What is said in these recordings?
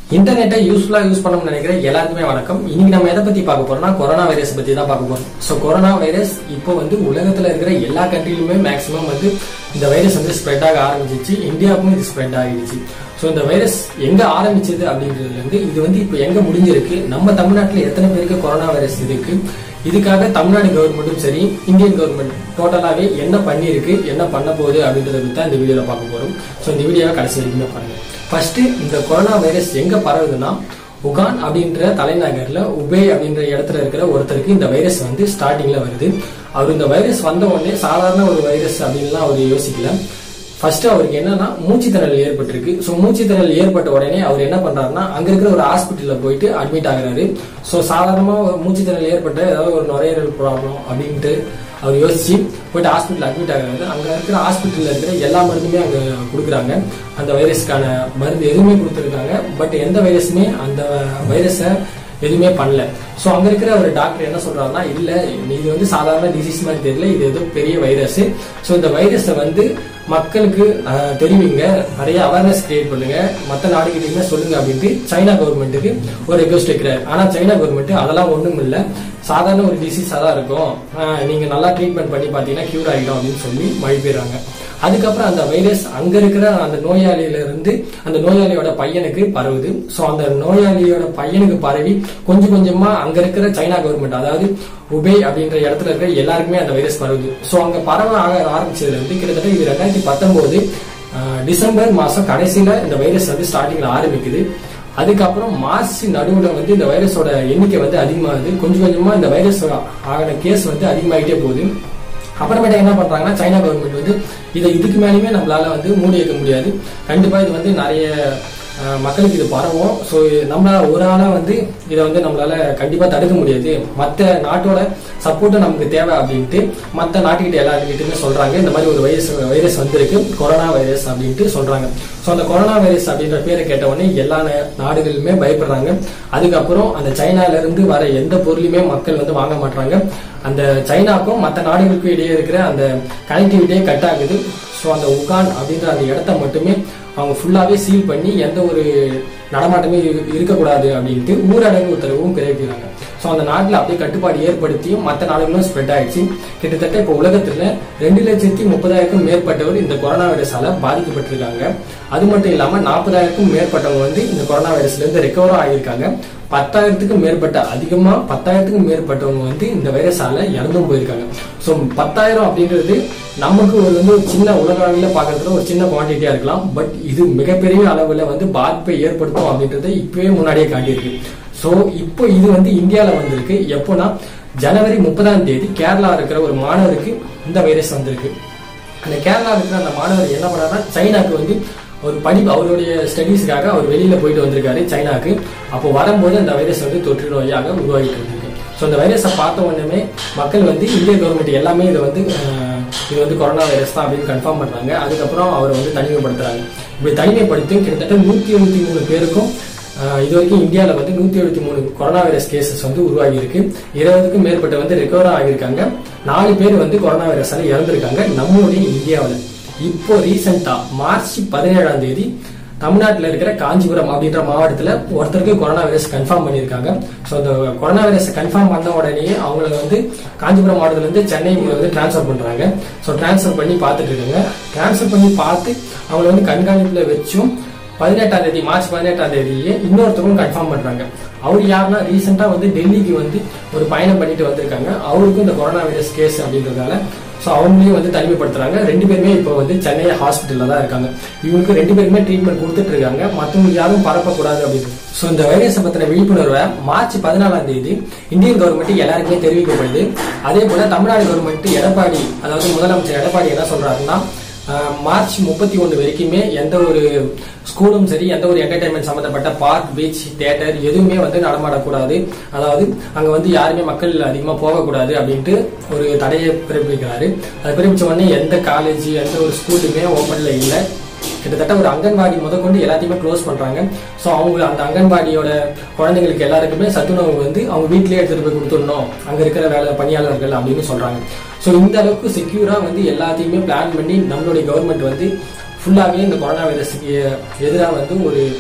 இன்டர்நெட்டை யூஸ்ஃபுல்லா யூஸ் பண்ணணும்னு நினைக்கிற எல்லாருக்குமே வணக்கம் இன்னைக்கு நம்ம எதை பத்தி பார்க்க போறோம்னா கொரோனா வைரஸ் பத்தி தான் பார்க்க போறோம் ஸோ கொரோனா வைரஸ் இப்போ வந்து உலகத்துல இருக்கிற எல்லா கண்ட்ரிலுமே மேக்ஸிமம் வந்து இந்த வைரஸ் வந்து ஸ்ப்ரெட் ஆக ஆரம்பிச்சிச்சு இந்தியாவுக்கும் இது ஸ்ப்ரெட் ஆகிடுச்சு ஸோ இந்த வைரஸ் எங்க ஆரம்பிச்சது அப்படின்றதுல இருந்து இது வந்து இப்போ எங்க முடிஞ்சிருக்கு நம்ம தமிழ்நாட்டில் எத்தனை பேருக்கு கொரோனா வைரஸ் இருக்கு இதுக்காக தமிழ்நாடு கவர்மெண்ட்டும் சரி இந்தியன் கவர்மெண்ட் டோட்டலாவே என்ன பண்ணியிருக்கு என்ன பண்ண போகுது அப்படின்றத பத்தி தான் இந்த வீடியோல பார்க்க போறோம் ஸோ இந்த வீடியோவை கடைசி வரைக்கும் பாருங்க ஃபர்ஸ்ட் இந்த கொரோனா வைரஸ் எங்க பரவுதுன்னா உகான் அப்படின்ற தலைநகர்ல உபே அப்படின்ற இடத்துல இருக்கிற ஒருத்தருக்கு இந்த வைரஸ் வந்து ஸ்டார்டிங்ல வருது அவர் இந்த வைரஸ் வந்த உடனே சாதாரண ஒரு வைரஸ் அப்படின்லாம் அவர் யோசிக்கல ஃபர்ஸ்ட் அவருக்கு என்னன்னா மூச்சுத்திணறல் ஏற்பட்டிருக்கு ஸோ மூச்சுத்திணறல் ஏற்பட்ட உடனே அவர் என்ன பண்றாருன்னா அங்க இருக்கிற ஒரு ஹாஸ்பிட்டல்ல போயிட்டு அட்மிட் ஆகுறாரு ஸோ சாதாரணமா மூச்சுத்திணறல் ஏற்பட்ட ஏதாவது ஒரு நுரையீரல் ப்ராப்ளம் அப்படின்ட்டு அவர் யோசிச்சு போயிட்டு ஹாஸ்பிட்டல் அட்மிட் ஆகுறாரு அங்க இருக்கிற ஹாஸ்பிட்டல்ல இருக்கிற எல்லா மருந்துமே அங்க கொடுக்குறாங்க அந்த வைரஸ்க்கான மருந்து எதுவுமே கொடுத்துருக்காங்க பட் எந்த வைரஸுமே அந்த வைரஸை எதுவுமே பண்ணல ஸோ அங்க இருக்கிற ஒரு டாக்டர் என்ன சொல்றாருன்னா இல்ல இது வந்து சாதாரண டிசீஸ் மாதிரி தெரியல இது ஏதோ பெரிய வைரஸ் ஸோ இந்த வைரஸை வந்து மக்களுக்கு அஹ், தெரிவிங்க நிறைய அவேர்னஸ் கிரியேட் பண்ணுங்க மற்ற நாடுகிட்டையுமே சொல்லுங்க அப்படின்ட்டு சைனா கவர்மெண்ட்டுக்கு ஒரு ரெக்வஸ்ட் வைக்கிறாரு ஆனா சைனா கவர்மெண்ட் அதெல்லாம் ஒண்ணும் இல்ல சாதாரண ஒரு டிசீஸா தான் இருக்கும் அஹ், நீங்க நல்லா ட்ரீட்மெண்ட் பண்ணி பாத்தீங்கன்னா கியூர் ஆகிடும் அப்படின்னு சொல்லி மழை பெய்றாங்க அதுக்கப்புறம் அந்த வைரஸ் அங்க இருக்கிற அந்த நோயாளியில இருந்து அந்த நோயாளியோட பையனுக்கு பரவுது சோ அந்த நோயாளியோட பையனுக்கு பரவி கொஞ்சம் கொஞ்சமா அங்க இருக்கிற சைனா கவர்மெண்ட் அதாவது உபே அப்படின்ற இடத்துல இருக்கிற எல்லாருக்குமே அந்த வைரஸ் பரவுது சோ அங்க பரவ ஆக ஆரம்பிச்சதுல இருந்து கிட்டத்தட்ட இது ரெண்டாயிரத்தி பத்தொன்பது டிசம்பர் மாசம் கடைசியில இந்த வைரஸ் வந்து ஸ்டார்டிங்ல ஆரம்பிக்குது அதுக்கப்புறம் மார்ச் நடுவுல வந்து இந்த வைரஸோட எண்ணிக்கை வந்து அதிகமாகுது கொஞ்சம் கொஞ்சமா இந்த வைரஸ் ஆகின கேஸ் வந்து அதிகமாகிட்டே போகுது அப்புறமேட்டா என்ன பண்றாங்கன்னா சைனா கவர்மெண்ட் வந்து இதை இதுக்கு மேலேயுமே நம்மளால வந்து மூடி வைக்க முடியாது கண்டிப்பா இது வந்து நிறைய அஹ், மக்களுக்கு இது பரவும் ஸோ நம்மளால ஒரு ஆளா வந்து இதை வந்து நம்மளால கண்டிப்பா தடுக்க முடியாது மற்ற நாட்டோட சப்போர்ட்டும் நமக்கு தேவை அப்படின்ட்டு மற்ற நாட்டுக்கிட்ட எல்லாருக்கிட்டுமே சொல்றாங்க இந்த மாதிரி ஒரு வைரஸ் வைரஸ் வந்திருக்கு கொரோனா வைரஸ் அப்படின்ட்டு சொல்றாங்க ஸோ அந்த கொரோனா வைரஸ் அப்படின்ற பேரை கேட்ட உடனே எல்லா நா- நாடுகளுமே பயப்படுறாங்க அதுக்கப்புறம் அந்த சைனால இருந்து வர எந்த பொருளையுமே மக்கள் வந்து வாங்க மாட்டாங்க அந்த சைனாக்கும் மற்ற நாடுகளுக்கும் இடையே இருக்கிற அந்த கனெக்டிவிட்டியே கட் ஆகுது ஸோ அந்த உகான் அப்படின்ற அந்த இடத்த மட்டுமே அவங்க ஃபுல்லாவே சீல் பண்ணி எந்த ஒரு நடமாட்டமே இரு- இருக்கக்கூடாது அப்படின்ட்டு ஊரடங்கு உத்தரவும் பிறப்பிக்கிறாங்க ஸோ அந்த நாட்டில் அப்படியே கட்டுப்பாடு ஏற்படுத்தியும் மற்ற நாடுகளும் ஸ்ப்ரெட் ஆயிடுச்சு கிட்டத்தட்ட இப்போ உலகத்துல ரெண்டு லட்சத்தி முப்பதாயிரக்கும் மேற்பட்டவர் இந்த கொரோனா வைரஸால பாதிக்கப்பட்டிருக்காங்க அது மட்டும் இல்லாம நாற்பதாயிரக்கும் மேற்பட்டவங்க வந்து இந்த கொரோனா வைரஸ்ல இருந்து ரெக்கவரும் ஆகியிருக்காங்க பத்தாயிரத்துக்கும் மேற்பட்ட அதிகமா பத்தாயிரத்துக்கும் மேற்பட்டவங்க வந்து இந்த வைரஸால இறந்தும் போயிருக்காங்க ஸோ பத்தாயிரம் அப்படின்றது நமக்கு ஒரு வந்து ஒரு சின்ன உலக அளவில் பார்க்கறதுல ஒரு சின்ன குவான்டிட்டியா இருக்கலாம் பட் இது மிகப்பெரிய அளவுல வந்து பாதிப்பை ஏற்படுத்தும் அப்படின்றத இப்பவே முன்னாடியே காட்டியிருக்கு ஸோ இப்போ இது வந்து இந்தியாவில் வந்திருக்கு எப்போனா ஜனவரி முப்பதாம் தேதி கேரளா இருக்கிற ஒரு மாணவருக்கு இந்த வைரஸ் வந்திருக்கு அந்த கேரளா இருக்கிற அந்த மாணவர் என்ன பண்ணாருன்னா சைனாக்கு வந்து ஒரு படிப்பு அவருடைய ஸ்டடீஸ்க்காக அவர் வெளியில போயிட்டு வந்திருக்காரு சைனாக்கு அப்போ வரும்போது அந்த வைரஸ் வந்து தொற்று நோயாக உருவாகிட்டு இருக்கு ஸோ இந்த வைரஸை பார்த்த உடனே மக்கள் வந்து இந்திய கவர்மெண்ட் எல்லாமே இதை வந்து அஹ், இது வந்து கொரோனா வைரஸ் தான் அப்படின்னு கன்ஃபார்ம் பண்றாங்க அதுக்கப்புறம் அவரை வந்து தனிமைப்படுத்துறாங்க இப்படி தனிமைப்படுத்தி கிட்டத்தட்ட நூத்தி எழுபத்தி மூணு பேருக்கும் ஆஹ் இது வரைக்கும் இந்தியாவில் வந்து நூத்தி எழுபத்தி மூணு கொரோனா வைரஸ் கேசஸ் வந்து உருவாகி இருக்கு இருபதுக்கும் மேற்பட்ட வந்து ரெக்கவர் ஆகியிருக்காங்க நாலு பேர் வந்து கொரோனா வைரஸால இறந்திருக்காங்க நம்மளுடைய இந்தியாவில் இப்போ ரீசெண்டா மார்ச் பதினேழாம் தேதி தமிழ்நாட்டில் இருக்கிற காஞ்சிபுரம் அப்படின்ற மாவட்டத்தில் ஒருத்தருக்கு கொரோனா வைரஸ் கன்ஃபார்ம் பண்ணியிருக்காங்க ஸோ அந்த கொரோனா வைரஸ் கன்ஃபார்ம் பண்ண உடனே அவங்கள வந்து காஞ்சிபுரம் மாவட்டத்துல இருந்து சென்னை வந்து டிரான்ஸ்ஃபர் பண்றாங்க ஸோ டிரான்ஸ்ஃபர் பண்ணி பார்த்துட்டு இருக்காங்க டிரான்ஸ்ஃபர் பண்ணி பார்த்து அவங்கள வந்து கண்காணிப்புல வச்சும் பதினெட்டாம் தேதி மார்ச் பதினெட்டாம் தேதியே இன்னொருத்தரும் கன்ஃபார்ம் பண்றாங்க அவர் யாருன்னா ரீசெண்டா வந்து டெல்லிக்கு வந்து ஒரு பயணம் பண்ணிட்டு வந்திருக்காங்க அவருக்கும் இந்த கொரோனா வைரஸ் கேஸ் அப்படின்றதால ஸோ அவங்களையும் வந்து தனிமைப்படுத்துறாங்க ரெண்டு பேருமே இப்போ வந்து சென்னை ஹாஸ்பிட்டல்ல தான் இருக்காங்க இவங்களுக்கு ரெண்டு பேருமே ட்ரீட்மெண்ட் கொடுத்துட்டு இருக்காங்க மற்றவங்களுக்கு யாரும் பரப்பக்கூடாது அப்படின்னு ஸோ இந்த வைரஸை பத்தின விழிப்புணர்வை மார்ச் பதினாலாம் தேதி இந்தியன் கவர்மெண்ட் எல்லாருக்குமே தெரிவிக்கப்படுது அதே போல தமிழ்நாடு கவர்மெண்ட் எடப்பாடி அதாவது முதலமைச்சர் எடப்பாடி என்ன சொல்றாருன்னா ஆஹ் மார்ச் முப்பத்தி ஒன்று வரைக்குமே எந்த ஒரு ஸ்கூலும் சரி எந்த ஒரு என்டர்டைன்மெண்ட் சம்பந்தப்பட்ட பார்க் பீச் தியேட்டர் எதுவுமே வந்து நடமாடக்கூடாது அதாவது அங்க வந்து யாருமே மக்கள் அதிகமா போகக்கூடாது அப்படின்ட்டு ஒரு தடையை பிறப்பிக்கிறாரு அதை பிறப்பிச்ச உடனே எந்த காலேஜ் எந்த ஒரு ஸ்கூலுமே ஓப்பன்ல இல்லை கிட்டத்தட்ட ஒரு அங்கன்வாடி முதற்கொண்டு எல்லாத்தையுமே க்ளோஸ் பண்றாங்க ஸோ அவங்க அந்த அங்கன்வாடியோட குழந்தைங்களுக்கு எல்லாருக்குமே சத்துணவு வந்து அவங்க வீட்டிலேயே எடுத்துட்டு போய் கொடுத்துடணும் அங்க இருக்கிற வேலை பணியாளர்கள் அப்படின்னு சொல்றாங்க ஸோ இந்த அளவுக்கு செக்யூரா வந்து எல்லாத்தையுமே பிளான் பண்ணி நம்மளுடைய கவர்மெண்ட் வந்து ஃபுல்லாகவே இந்த கொரோனா வைரஸுக்கு எதிராக வந்து ஒரு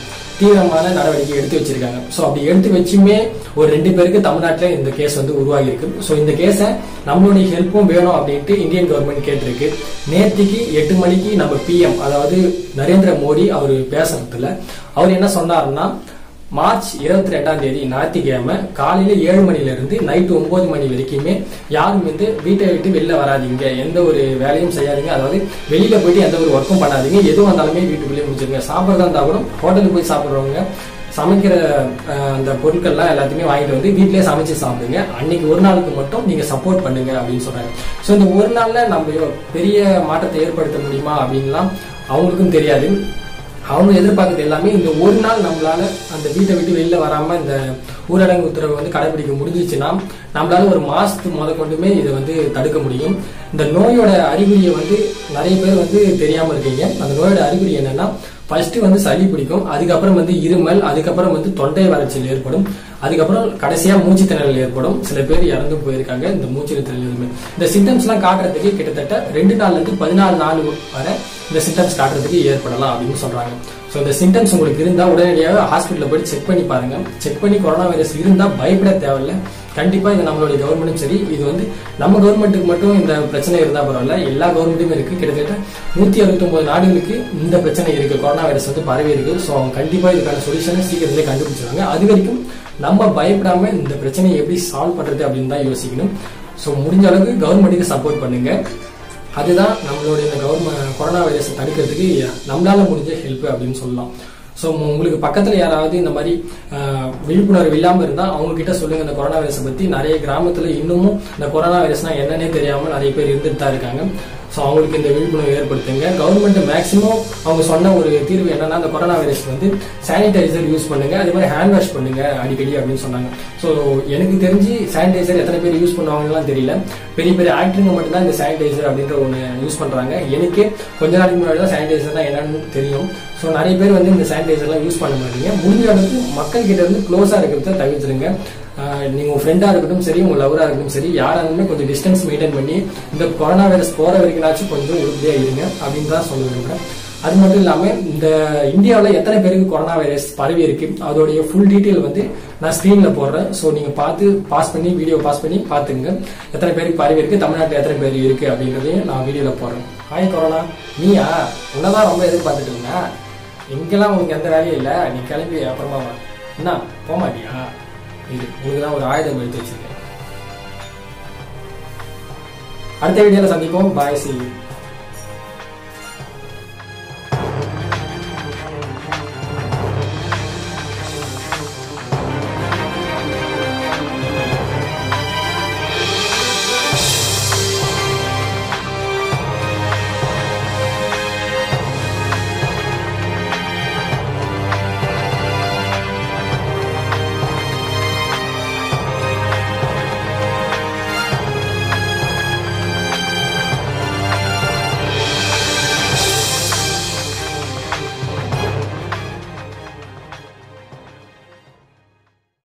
தீவிரமான நடவடிக்கை எடுத்து வச்சிருக்காங்க ஸோ அப்படி எடுத்து வச்சுமே ஒரு ரெண்டு பேருக்கு தமிழ்நாட்டில் இந்த கேஸ் வந்து உருவாகி இருக்கு ஸோ இந்த கேஸை நம்மளுடைய ஹெல்ப்பும் வேணும் அப்படின்ட்டு இந்தியன் கவர்மெண்ட் கேட்டிருக்கு நேற்றுக்கு எட்டு மணிக்கு நம்ம பிஎம் அதாவது நரேந்திர மோடி அவர் பேசுறதுல அவர் என்ன சொன்னாருன்னா மார்ச் இருபத்தி ரெண்டாம் தேதி ஞாயிற்றுக்கிழமை காலையில ஏழு மணில இருந்து நைட்டு ஒன்பது மணி வரைக்குமே யாரும் வந்து வீட்டை விட்டு வெளில வராதீங்க எந்த ஒரு வேலையும் செய்யாதீங்க அதாவது வெளியில போயிட்டு எந்த ஒரு ஒர்க்கும் பண்ணாதீங்க எது வந்தாலுமே வீட்டுக்குள்ளேயே முடிச்சிருங்க சாப்பிட்றதா இருந்தா கூட ஹோட்டலுக்கு போய் சாப்பிட்றவங்க சமைக்கிற அஹ், அந்த பொருட்கள்லாம் எல்லாத்தையுமே வாங்கிட்டு வந்து வீட்டிலேயே சமைச்சு சாப்பிடுங்க அன்னைக்கு ஒரு நாளுக்கு மட்டும் நீங்க சப்போர்ட் பண்ணுங்க அப்படின்னு சொல்றாங்க ஸோ இந்த ஒரு நாள்ல நம்ம பெரிய மாற்றத்தை ஏற்படுத்த முடியுமா அப்படின்லாம் அவங்களுக்கும் தெரியாது அவங்க எதிர்பார்க்கறது எல்லாமே இந்த ஒரு நாள் நம்மளால அந்த வீட்டை விட்டு வெளியில வராம இந்த ஊரடங்கு உத்தரவை வந்து கடைபிடிக்க முடிஞ்சிச்சுன்னா நம்மளால ஒரு மாசத்துக்கு முத கொண்டுமே இதை வந்து தடுக்க முடியும் இந்த நோயோட அறிகுறியை வந்து நிறைய பேர் வந்து தெரியாம இருக்கீங்க அந்த நோயோட அறிகுறி என்னன்னா ஃபர்ஸ்ட் வந்து சளி பிடிக்கும் அதுக்கப்புறம் வந்து இருமல் அதுக்கப்புறம் வந்து தொண்டை வறட்சியில் ஏற்படும் அதுக்கப்புறம் கடைசியா மூச்சு திணறல் ஏற்படும் சில பேர் இறந்து போயிருக்காங்க இந்த மூச்சு திணறல் இருமல் இந்த சிம்டம்ஸ் எல்லாம் காட்டுறதுக்கு கிட்டத்தட்ட ரெண்டு நாள்ல இருந்து பதினாலு நாள் வரை இந்த சிம்டம்ஸ் காட்டுறதுக்கு ஏற்படலாம் அப்படின்னு சொல்றாங்க ஸோ இந்த சிம்டம்ஸ் உங்களுக்கு இருந்தா உடனடியாக ஹாஸ்பிட்டலில் போய் செக் பண்ணி பாருங்க செக் பண்ணி கொரோனா வைரஸ் இருந்தா பயப்பட தேவையில்ல கண்டிப்பா இது நம்மளுடைய கவர்மெண்ட்டும் சரி இது வந்து நம்ம கவர்மெண்ட்டுக்கு மட்டும் இந்த பிரச்சனை இருந்தா பரவாயில்ல எல்லா கவர்மெண்ட்டுமே இருக்கு கிட்டத்தட்ட நூத்தி அறுபத்தொன்பது நாடுகளுக்கு இந்த பிரச்சனை இருக்கு கொரோனா வைரஸ் வந்து பரவி இருக்கு ஸோ அவங்க கண்டிப்பா இதுக்கான சொல்யூஷனை சீக்கிரத்திலே கண்டுபிடிச்சிருவாங்க அது வரைக்கும் நம்ம பயப்படாம இந்த பிரச்சனையை எப்படி சால்வ் பண்றது அப்படின்னு தான் யோசிக்கணும் ஸோ முடிஞ்ச அளவுக்கு கவர்மெண்ட்டுக்கு சப்போர்ட் பண்ணுங்க அதுதான் நம்மளுடைய இந்த கவர்மெண்ட் கொரோனா வைரஸை தடுக்கிறதுக்கு நம்மளால முடிஞ்ச ஹெல்ப் அப்படின்னு சொல்லலாம் ஸோ உங்களுக்கு பக்கத்துல யாராவது இந்த மாதிரி ஆஹ், விழிப்புணர்வு இல்லாம இருந்தா அவங்க கிட்ட சொல்லுங்க இந்த கொரோனா வைரஸை பத்தி நிறைய கிராமத்துல இன்னமும் இந்த கொரோனா வைரஸ்னா என்னன்னே தெரியாம நிறைய பேர் இருந்துட்டு தான் இருக்காங்க ஸோ அவங்களுக்கு இந்த விழிப்புணர்வு ஏற்படுத்துங்க கவர்மெண்ட் மேக்ஸிமம் அவங்க சொன்ன ஒரு தீர்வு என்னன்னா அந்த கொரோனா வைரஸ் வந்து சானிடைசர் யூஸ் பண்ணுங்க அதே மாதிரி ஹேண்ட் வாஷ் பண்ணுங்க அடிக்கடி அப்படின்னு சொன்னாங்க ஸோ எனக்கு தெரிஞ்சு சானிடைசர் எத்தனை பேர் யூஸ் பண்ணுவாங்கலாம் தெரியல பெரிய பெரிய ஆக்டருங்க மட்டும்தான் இந்த சானிடைசர் அப்படின்ற ஒன்று யூஸ் பண்றாங்க எனக்கே கொஞ்ச நாளைக்கு முன்னாடி தான் சானிடைசர்னா என்னன்னு தெரியும் ஸோ நிறைய பேர் வந்து இந்த சானிடைசர்லாம் யூஸ் பண்ண மாட்டீங்க முடிஞ்ச அளவுக்கு மக்கள் கிட்ட இருந்து க்ளோஸா இருக்கிறத தவிர்த்துருங்க ஆஹ் நீங்க உங்க ஃப்ரெண்டா இருக்கட்டும் சரி உங்க லவரா இருக்கட்டும் சரி யாரா இருந்தாலுமே கொஞ்சம் டிஸ்டன்ஸ் மெயின்டைன் பண்ணி இந்த கொரோனா வைரஸ் போற வரைக்கும்னாச்சும் கொஞ்சம் உறுதியா இருங்க அப்படின்னு தான் சொல்ல விரும்புறேன் அது மட்டும் இல்லாம இந்த இந்தியாவில் எத்தனை பேருக்கு கொரோனா வைரஸ் பரவி இருக்கு அதோடைய ஃபுல் டீட்டெயில் வந்து நான் ஸ்கிரீன்ல போடுறேன் ஸோ நீங்க பார்த்து பாஸ் பண்ணி வீடியோ பாஸ் பண்ணி பார்த்துங்க எத்தனை பேருக்கு பரவி இருக்கு தமிழ்நாட்டில் எத்தனை பேர் இருக்கு அப்படின்றதையும் நான் வீடியோல போடுறேன் ஹாய் கொரோனா நீயா உன்னதான் ரொம்ப எதிர்பார்த்துட்டு இருந்தேன் எங்கெல்லாம் உனக்கு எந்த வேலையும் இல்லை நீ கிளம்பி அப்புறமா வா என்ன போக மாட்டியா இது உங்களுக்கு தான் ஒரு ஆயுதம் எடுத்து வச்சிருக்கேன் அடுத்த வீடியோல சந்திப்போம் பாய் சி